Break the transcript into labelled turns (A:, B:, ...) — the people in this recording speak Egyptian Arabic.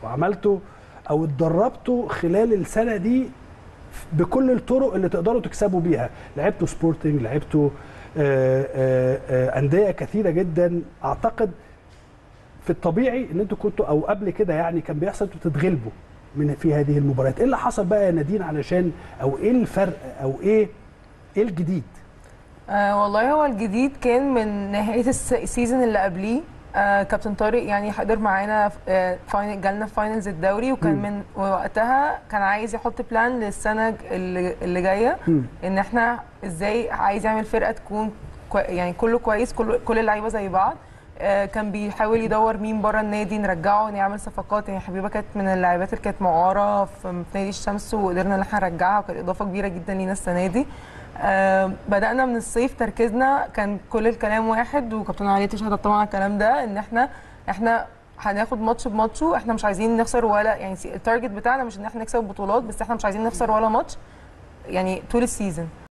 A: وعملتوا او اتدربتوا خلال السنه دي بكل الطرق اللي تقدروا تكسبوا بيها لعبتوا سبورتنج لعبتوا آه، آه، آه، انديه كثيره جدا اعتقد في الطبيعي ان انتوا كنتوا او قبل كده يعني كان بيحصل انتوا تتغلبوا من في هذه المباريات ايه اللي حصل بقى يا نادين علشان او ايه الفرق او ايه ايه الجديد
B: آه والله هو الجديد كان من نهايه الس- السيزون اللي قبليه آه كابتن طارق يعني حضر معانا آه فاينل جالنا في فاينلز الدوري وكان
A: مم.
B: من وقتها كان عايز يحط بلان للسنه اللي, اللي جايه
A: مم.
B: ان احنا ازاي عايز يعمل فرقه تكون كوي يعني كله كويس كل كل اللعيبه زي بعض آه، كان بيحاول يدور مين بره النادي نرجعه نعمل صفقات يعني حبيبه كانت من اللاعبات اللي كانت معاره في في نادي الشمس وقدرنا ان احنا نرجعها وكانت اضافه كبيره جدا لينا السنه دي آه، بدانا من الصيف تركيزنا كان كل الكلام واحد وكابتن علي تشهد طبعا على الكلام ده ان احنا احنا هناخد ماتش بماتشه احنا مش عايزين نخسر ولا يعني التارجت بتاعنا مش ان احنا نكسب بطولات بس احنا مش عايزين نخسر ولا ماتش يعني طول السيزون